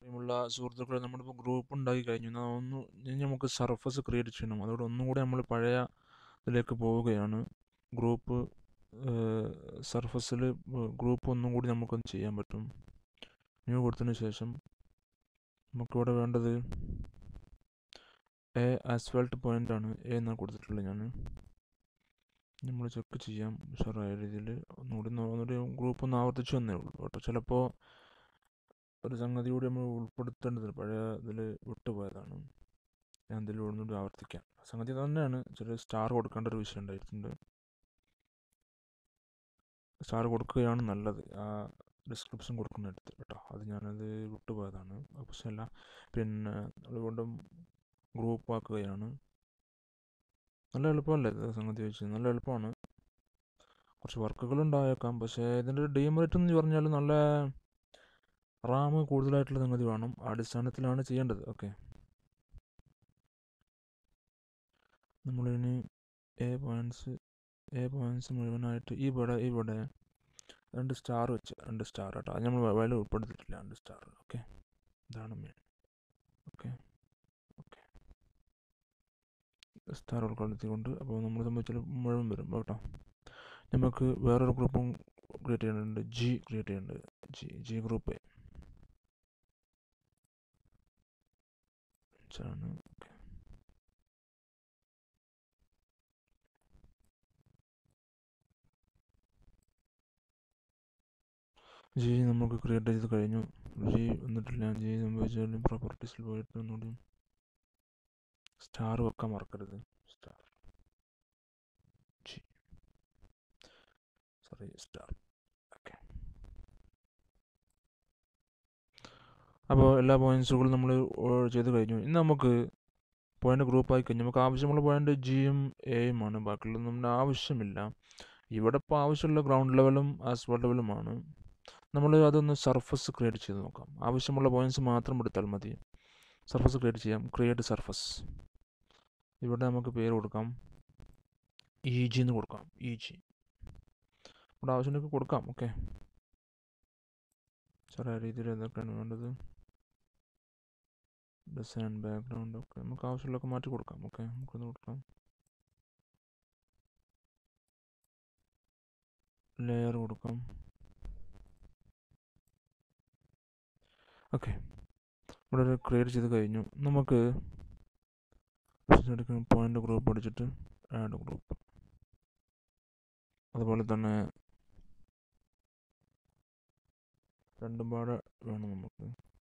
പ്രിയമുള്ള സുഹൃത്തുക്കളെ നമ്മളിപ്പോൾ ഗ്രൂപ്പ് ഉണ്ടാക്കി കഴിഞ്ഞു എന്നാൽ ഒന്ന് ഇനി നമുക്ക് സർഫസ് ക്രിയേറ്റ് ചെയ്യണം അതോടെ ഒന്നും കൂടി നമ്മൾ പഴയ ഇതിലേക്ക് പോവുകയാണ് ഗ്രൂപ്പ് സർഫസിൽ ഗ്രൂപ്പ് ഒന്നും കൂടി നമുക്കൊന്ന് ചെയ്യാൻ പറ്റും ന്യൂ കൊടുത്തതിന് ശേഷം നമുക്കിവിടെ വേണ്ടത് എ ആസ്ഫാൾട്ട് പോയിൻ്റ് ആണ് എ എന്നാണ് കൊടുത്തിട്ടുള്ളത് ഞാൻ നമ്മൾ ചെക്ക് ചെയ്യാം ഉഷാറായ രീതിയിൽ ഒന്നുകൂടി ഒന്ന് ഒന്നുകൂടി ഗ്രൂപ്പ് ഒന്ന് ആവർത്തിച്ച് വന്നേ ഉള്ളൂ കേട്ടോ ചിലപ്പോൾ ഒരു സംഗതി കൂടി നമ്മൾ ഉൾപ്പെടുത്തേണ്ടത് പഴയ ഇതിൽ വിട്ടുപോയതാണ് ഞാൻ ഇതിൽ ഒന്നുകൂടി ആവർത്തിക്കാം സംഗതി തന്നെയാണ് ചെറിയ സ്റ്റാർ കൊടുക്കേണ്ട ഒരു വിഷയം ഉണ്ടായിട്ടുണ്ട് സ്റ്റാർ കൊടുക്കുകയാണ് നല്ലത് ആ ഡിസ്ക്രിപ്ഷൻ കൊടുക്കുന്നിടത്ത് കേട്ടോ അത് ഞാനത് വിട്ടുപോയതാണ് പ്രശ്നമല്ല പിന്നെ അതുകൊണ്ടും ഗ്രൂപ്പ് ആക്കുകയാണ് നല്ല എളുപ്പമല്ലേ ഇത് സംഗതി വെച്ച് നല്ല എളുപ്പമാണ് കുറച്ച് വർക്കുകൾ ഉണ്ടായേക്കാം പക്ഷേ ഇതിൻ്റെ ഒരു ഡീമെറിറ്റ് എന്ന് പറഞ്ഞാൽ നല്ല റാം കൂടുതലായിട്ടുള്ള സംഗതി വേണം ആ അടിസ്ഥാനത്തിലാണ് ചെയ്യേണ്ടത് ഓക്കെ നമ്മളിനി എ പോയിൻറ്റ്സ് എ പോയിൻറ്റ്സ് മുഴുവനായിട്ട് ഇവിടെ ഇവിടെ രണ്ട് സ്റ്റാർ വെച്ച് രണ്ട് സ്റ്റാർ കേട്ടോ അത് നമ്മൾ വില ഉൾപ്പെടുത്തിയിട്ടില്ല രണ്ട് സ്റ്റാർ ഓക്കെ ഇതാണ് മെയിൻ ഓക്കെ ഓക്കെ സ്റ്റാർ ഉൾപ്പെടുത്തിക്കൊണ്ട് അപ്പോൾ നമ്മൾ സംബന്ധിച്ചാൽ മുഴുവൻ വരും കേട്ടോ നമുക്ക് വേറൊരു ഗ്രൂപ്പും ക്രിയേറ്റ് ചെയ്യേണ്ടതുണ്ട് ജി ക്രിയേറ്റ് ചെയ്യേണ്ടത് ജി ജി ഗ്രൂപ്പ് ആണ് ഓക്കെ ജി നമുക്ക് ക്രിയേറ്റ് ചെയ്ത് കഴിഞ്ഞു ജി വന്നിട്ടില്ല ജി സംഭവിച്ചാലും പ്രോപ്പർട്ടീസിൽ പോയിട്ട് ഒന്നുകൂടി സ്റ്റാർ വെക്കാൻ മറക്കരുത് star G sorry star okay അപ്പോൾ എല്ലാ പോയിൻറ്റ്സുകളും നമ്മൾ ചെയ്ത് കഴിഞ്ഞു ഇനി നമുക്ക് പോയിൻ്റ് ഗ്രൂപ്പായി കഴിഞ്ഞു നമുക്ക് ആവശ്യമുള്ള പോയിൻ്റ് ജിയും എയും ആണ് ബാക്കിയുള്ളത് നമ്മുടെ ആവശ്യമില്ല ഇവിടെ ഇപ്പോൾ ആവശ്യമുള്ള ഗ്രൗണ്ട് ലെവലും ആസ്ഫാൾട്ട് ലെവലുമാണ് നമ്മൾ അതൊന്ന് സർഫസ് ക്രിയേറ്റ് ചെയ്ത് നോക്കാം ആവശ്യമുള്ള പോയിൻറ്റ്സ് മാത്രം എടുത്താൽ മതി സർഫസ് ക്രിയേറ്റ് ചെയ്യാം ക്രിയേറ്റ് സർഫസ് ഇവിടെ നമുക്ക് പേര് കൊടുക്കാം ഇ ജി എന്ന് കൊടുക്കാം ഇ ജി ഇവിടെ ആവശ്യമുണ്ടെങ്കിൽ കൊടുക്കാം ഓക്കെ ചെറിയ രീതിയിൽ എന്തൊക്കെയാണ് വേണ്ടത് ഡിസൈൻ ബാക്ക്ഗ്രൗണ്ട് ഒക്കെ നമുക്ക് ആവശ്യമുള്ളതൊക്കെ മാറ്റി കൊടുക്കാം ഓക്കെ നമുക്കൊന്ന് കൊടുക്കാം ലെയർ കൊടുക്കാം ഓക്കെ ഇവിടെ ഒരു ക്രിയേറ്റ് ചെയ്ത് കഴിഞ്ഞു നമുക്ക് പോയിന്റ് ഗ്രൂപ്പ് അടിച്ചിട്ട് ആഡ് ഗ്രൂപ്പ് അതുപോലെ തന്നെ രണ്ടും പാടെ വേണം നമുക്ക്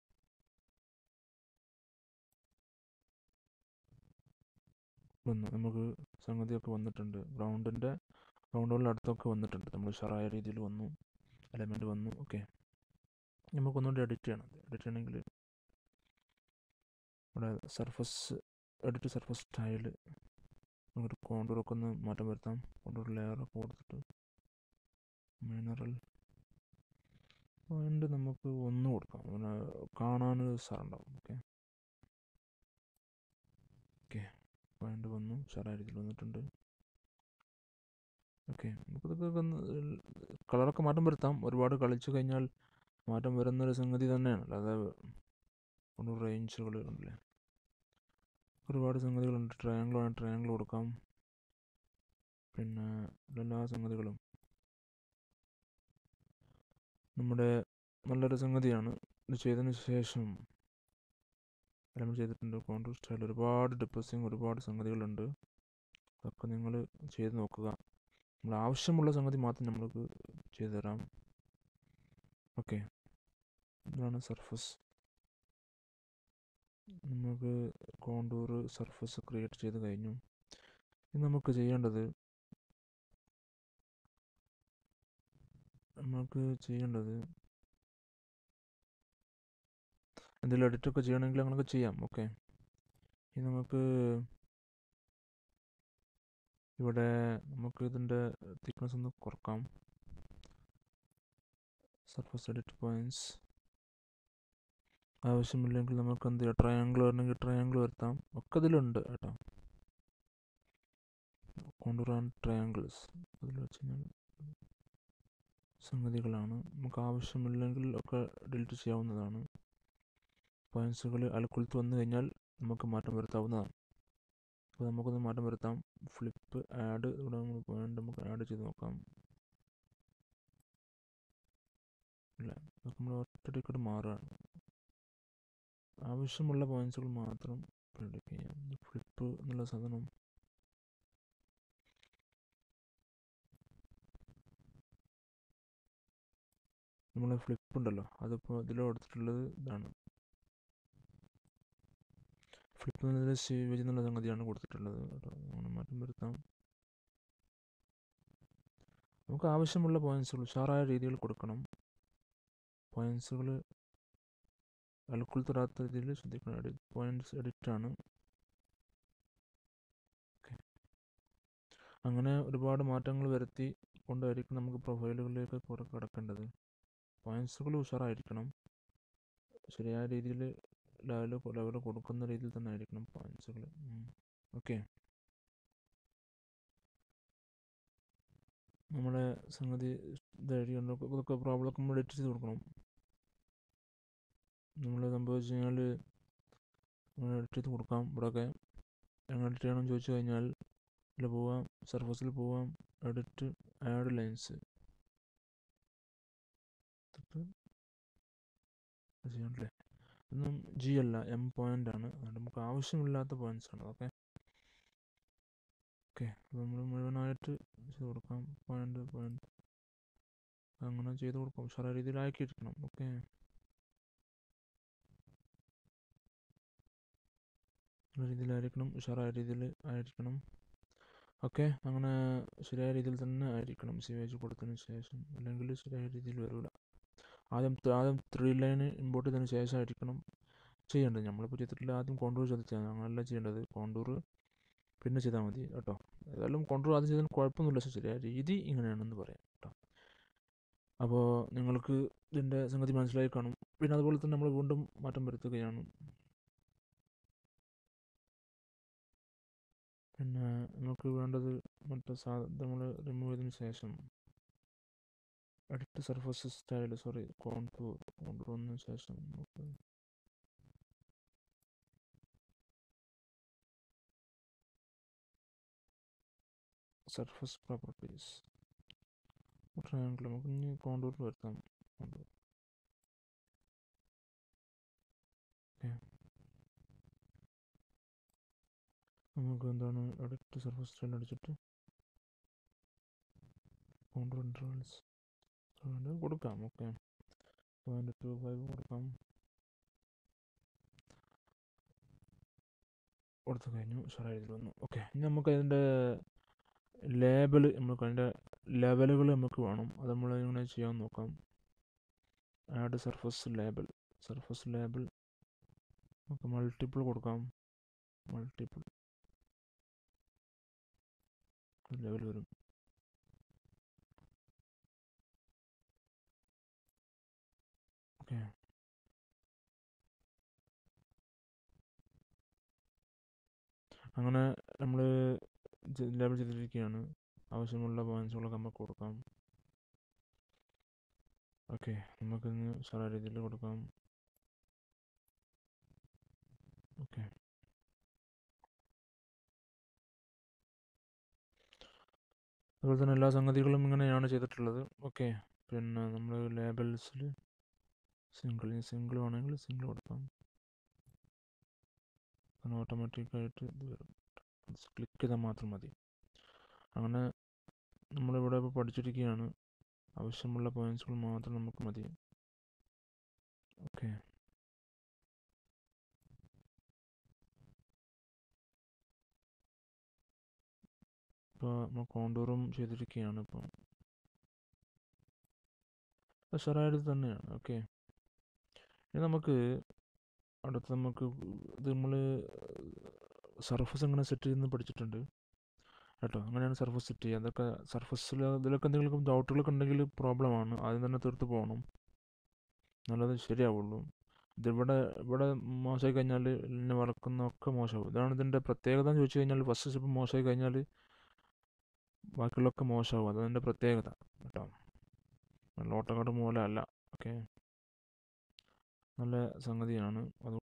വന്നു നമുക്ക് സംഗതിയൊക്കെ വന്നിട്ടുണ്ട് ഗ്രൗണ്ടിൻ്റെ ഗ്രൗണ്ടുകളുടെ അടുത്തൊക്കെ വന്നിട്ടുണ്ട് നമ്മൾ ഉഷാറായ രീതിയിൽ വന്നു എലമെൻറ്റ് വന്നു ഓക്കെ നമുക്കൊന്നുകൂടി എഡിറ്റ് ചെയ്യണം എഡിറ്റ് ചെയ്യണമെങ്കിൽ ഇവിടെ സർഫസ് എഡിറ്റ് സർഫസ് സ്റ്റൈൽ നമുക്ക് കോണ്ടൂറൊക്കെ ഒന്ന് മാറ്റം വരുത്താം കോണ്ടൂർ ലെയറൊക്കെ കൊടുത്തിട്ട് മിനറൽ പോയിൻ്റ് നമുക്ക് ഒന്ന് കൊടുക്കാം അങ്ങനെ കാണാനൊരു സാറുണ്ടാവും ഓക്കെ ഓക്കെ പോയിൻ്റ് വന്നു ഉഷാറായ രീതിയിൽ വന്നിട്ടുണ്ട് ഓക്കെ നമുക്കിതൊക്കെ ഒന്ന് കളറൊക്കെ മാറ്റം വരുത്താം ഒരുപാട് കളിച്ചു കഴിഞ്ഞാൽ മാറ്റം വരുന്നൊരു സംഗതി തന്നെയാണ് അല്ലാതെ ഒരു റേഞ്ചുകൾ ഉണ്ടല്ലേ ഒരുപാട് സംഗതികളുണ്ട് ട്രയാങ്കിൾ ആണ് ട്രയാങ്കിൾ കൊടുക്കാം പിന്നെ എല്ലാ സംഗതികളും നമ്മുടെ നല്ലൊരു സംഗതിയാണ് ഇത് ചെയ്തതിന് ശേഷം എല്ലാം ചെയ്തിട്ടുണ്ട് കോണ്ടൂർ സ്റ്റൈൽ ഒരുപാട് ഡിപ്രസിങ് ഒരുപാട് സംഗതികളുണ്ട് അതൊക്കെ നിങ്ങൾ ചെയ്ത് നോക്കുക നമ്മൾ ആവശ്യമുള്ള സംഗതി മാത്രം നമ്മൾക്ക് ചെയ്തു തരാം ഓക്കെ ഇതാണ് സർഫസ് നമുക്ക് കോണ്ടൂർ സർഫസ് ക്രിയേറ്റ് ചെയ്ത് കഴിഞ്ഞു ഇനി നമുക്ക് ചെയ്യേണ്ടത് നമുക്ക് ചെയ്യേണ്ടത് എന്തെങ്കിലും എഡിറ്റൊക്കെ ചെയ്യണമെങ്കിൽ അങ്ങനെയൊക്കെ ചെയ്യാം ഓക്കെ ഇനി നമുക്ക് ഇവിടെ നമുക്ക് ഇതിൻ്റെ തിക്നെസ് ഒന്ന് കുറക്കാം സർഫസ് എഡിറ്റ് പോയിൻറ്റ്സ് ആവശ്യമില്ലെങ്കിൽ നമുക്ക് എന്ത് ചെയ്യാം ട്രയാങ്കിൾ വരണമെങ്കിൽ ട്രയാങ്കിൾ വരുത്താം ഒക്കെ ഇതിലുണ്ട് കേട്ടോ കോണ്ടൂർ ആൻഡ് ട്രയാങ്കിൾസ് അതിൽ വെച്ച് കഴിഞ്ഞാൽ സംഗതികളാണ് നമുക്ക് ആവശ്യമില്ലെങ്കിൽ ഒക്കെ ഡിലീറ്റ് ചെയ്യാവുന്നതാണ് പോയിൻസുകൾ അൽക്കുലത്ത് വന്നു കഴിഞ്ഞാൽ നമുക്ക് മാറ്റം വരുത്താവുന്നതാണ് അപ്പോൾ നമുക്കൊന്ന് മാറ്റം വരുത്താം ഫ്ലിപ്പ് ആഡ് ഇവിടെ നമ്മൾ പോയിന്റ് നമുക്ക് ആഡ് ചെയ്ത് നോക്കാം ഇല്ല നമ്മൾ ഒറ്റടിക്കട്ട് മാറുകയാണ് ആവശ്യമുള്ള പോയിൻസുകൾ മാത്രം പ്രിഡിക്റ്റ് ചെയ്യാം ഫ്ലിപ്പ് എന്നുള്ള സാധനം നമ്മളെ ഫ്ലിപ്പ് ഉണ്ടല്ലോ അതിപ്പോൾ ഇതിൽ കൊടുത്തിട്ടുള്ളത് ഇതാണ് ഫ്ലിപ്പ് എന്നതിൽ സേവേജ് എന്നുള്ള സംഗതിയാണ് കൊടുത്തിട്ടുള്ളത് കേട്ടോ അങ്ങനെ മാറ്റം വരുത്താം നമുക്ക് ആവശ്യമുള്ള പോയിൻസുകൾ ഉഷാറായ രീതിയിൽ കൊടുക്കണം പോയിൻസുകൾ അൽക്കുൾ തൊടാത്ത രീതിയിൽ ശ്രദ്ധിക്കണം എഡിറ്റ് പോയിൻറ്റ്സ് എഡിറ്റാണ് അങ്ങനെ ഒരുപാട് മാറ്റങ്ങൾ വരുത്തി കൊണ്ടായിരിക്കും നമുക്ക് പ്രൊഫൈലുകളിലേക്ക് കുറെ കിടക്കേണ്ടത് പോയിൻസുകൾ ഉഷാറായിരിക്കണം ശരിയായ രീതിയിൽ ലെവൽ ലെവൽ കൊടുക്കുന്ന രീതിയിൽ തന്നെ ആയിരിക്കണം പോയിൻസുകൾ ഓക്കെ നമ്മുടെ സംഗതി ഇതായിരിക്കണം ഇതൊക്കെ പ്രോബ്ലമൊക്കെ നമ്മൾ എഡിറ്റ് ചെയ്ത് കൊടുക്കണം നമ്മൾ സംഭവിച്ചു കഴിഞ്ഞാൽ എഡിറ്റ് ചെയ്ത് കൊടുക്കാം ഇവിടെയൊക്കെ എങ്ങനെ എഡിറ്റ് ചെയ്യണമെന്ന് ചോദിച്ചു കഴിഞ്ഞാൽ ഇതിൽ പോവാം സർഫസിൽ പോവാം എഡിറ്റ് ആഡ് ലൈൻസ് ചെയ്യണല്ലേ ഒന്നും ജി അല്ല എം പോയിന്റ് ആണ് അതുകൊണ്ട് നമുക്ക് ആവശ്യമില്ലാത്ത പോയിന്റ്സ് ആണ് ഓക്കെ ഓക്കെ നമ്മൾ മുഴുവനായിട്ട് ചെയ്ത് കൊടുക്കാം പോയിന്റ് പോയിന്റ് അങ്ങനെ ചെയ്ത് കൊടുക്കാം ഉഷാറായ രീതിയിൽ ആക്കിയിരിക്കണം ഓക്കെ നല്ല രീതിയിലായിരിക്കണം ഉഷാറായ രീതിയിൽ ആയിരിക്കണം ഓക്കെ അങ്ങനെ ശരിയായ രീതിയിൽ തന്നെ ആയിരിക്കണം സേവേജ് കൊടുത്തതിന് ശേഷം അല്ലെങ്കിൽ ശരിയായ രീതിയിൽ വരില്ല ആദ്യം ആദ്യം ത്രീ ലൈൻ ഇമ്പോർട്ട് ചെയ്തതിന് ശേഷമായിരിക്കണം ചെയ്യേണ്ടത് നമ്മളിപ്പോൾ ചെയ്തിട്ടില്ല ആദ്യം കോണ്ടൂർ ചെയ്തിട്ടാണ് അങ്ങനെയല്ല ചെയ്യേണ്ടത് കോണ്ടൂർ പിന്നെ ചെയ്താൽ മതി കേട്ടോ ഏതായാലും കോണ്ടൂർ ആദ്യം ചെയ്താൽ കുഴപ്പമൊന്നുമില്ല പക്ഷേ ശരിയായ രീതി ഇങ്ങനെയാണെന്ന് പറയാം കേട്ടോ അപ്പോൾ നിങ്ങൾക്ക് ഇതിൻ്റെ സംഗതി മനസ്സിലായി കാണും പിന്നെ അതുപോലെ തന്നെ നമ്മൾ വീണ്ടും മാറ്റം വരുത്തുകയാണ് പിന്നെ നമുക്ക് വേണ്ടത് മറ്റേ സാ നമ്മൾ റിമൂവ് ചെയ്തതിന് ശേഷം edit surface style sorry contour contour വന്നതിന് ശേഷം നമുക്ക് സർഫസ് പ്രോപ്പർട്ടീസ് ട്രയാങ്കിൾ നമുക്ക് ഇനി കോണ്ടൂർ വരുത്താം കോണ്ടൂർ ഓക്കെ നമുക്ക് എന്താണ് എഡിറ്റ് സർഫസ് സ്റ്റൈൽ അടിച്ചിട്ട് കോണ്ടൂർ ഇൻ്റർവൽസ് കൊടുക്കാം ഓക്കെ പോയിന്റ് ടു ഫൈവ് കൊടുക്കാം കൊടുത്തു കഴിഞ്ഞു ഉഷാറായ രീതിയിൽ വന്നു ഓക്കെ ഇനി നമുക്ക് അതിൻ്റെ ലേബൽ നമുക്ക് അതിൻ്റെ ലെവലുകൾ നമുക്ക് വേണം അത് നമ്മൾ എങ്ങനെ ചെയ്യാൻ നോക്കാം add surface label surface label നമുക്ക് മൾട്ടിപ്പിൾ കൊടുക്കാം മൾട്ടിപ്പിൾ ലെവൽ വരും ഓക്കെ അങ്ങനെ നമ്മൾ ലേബൽ ചെയ്തിരിക്കുകയാണ് ആവശ്യമുള്ള പോയിൻസുകളൊക്കെ നമുക്ക് കൊടുക്കാം ഓക്കെ നമുക്കിന്ന് സാധാ രീതിയിൽ കൊടുക്കാം ഓക്കെ അതുപോലെ തന്നെ എല്ലാ സംഗതികളും ഇങ്ങനെയാണ് ചെയ്തിട്ടുള്ളത് ഓക്കെ പിന്നെ നമ്മൾ ലേബൽസിൽ സിംഗിൾ സിംഗിൾ വേണമെങ്കിൽ സിംഗിൾ കൊടുക്കാം അങ്ങനെ ഓട്ടോമാറ്റിക്കായിട്ട് ഇത് വരും ക്ലിക്ക് ചെയ്താൽ മാത്രം മതി അങ്ങനെ നമ്മളിവിടെ ഇപ്പോൾ പഠിച്ചിരിക്കുകയാണ് ആവശ്യമുള്ള പോയിൻസുകൾ മാത്രം നമുക്ക് മതി ഓക്കെ ഇപ്പോൾ നമ്മൾ കോണ്ടൂറും ചെയ്തിരിക്കുകയാണ് ഇപ്പോൾ ഉഷാറായത് തന്നെയാണ് ഓക്കെ ഇനി നമുക്ക് അടുത്ത് നമുക്ക് ഇത് നമ്മൾ സർഫസ് എങ്ങനെ സെറ്റ് ചെയ്യുന്നത് പഠിച്ചിട്ടുണ്ട് കേട്ടോ അങ്ങനെയാണ് സർഫസ് സെറ്റ് ചെയ്യുക അതൊക്കെ സർഫസിൽ ഇതിലൊക്കെ എന്തെങ്കിലും ഡൗട്ടുകളൊക്കെ ഉണ്ടെങ്കിൽ പ്രോബ്ലമാണ് ആദ്യം തന്നെ തീർത്ത് പോകണം നല്ലത് ശരിയാവുള്ളൂ ഇതിവിടെ ഇവിടെ മോശമായി കഴിഞ്ഞാൽ എന്നെ വളക്കുന്നതൊക്കെ മോശമാവും ഇതാണ് ഇതിൻ്റെ പ്രത്യേകത എന്ന് ചോദിച്ചു കഴിഞ്ഞാൽ ഫസ്റ്റ് സ്റ്റെപ്പ് മോശമായി കഴിഞ്ഞാൽ ബാക്കിയുള്ളതൊക്കെ മോശമാവും അതതിൻ്റെ പ്രത്യേകത കേട്ടോ നല്ല ഓട്ടക്കാട് മൂലമല്ല ഓക്കെ നല്ല സംഗതിയാണ് അത്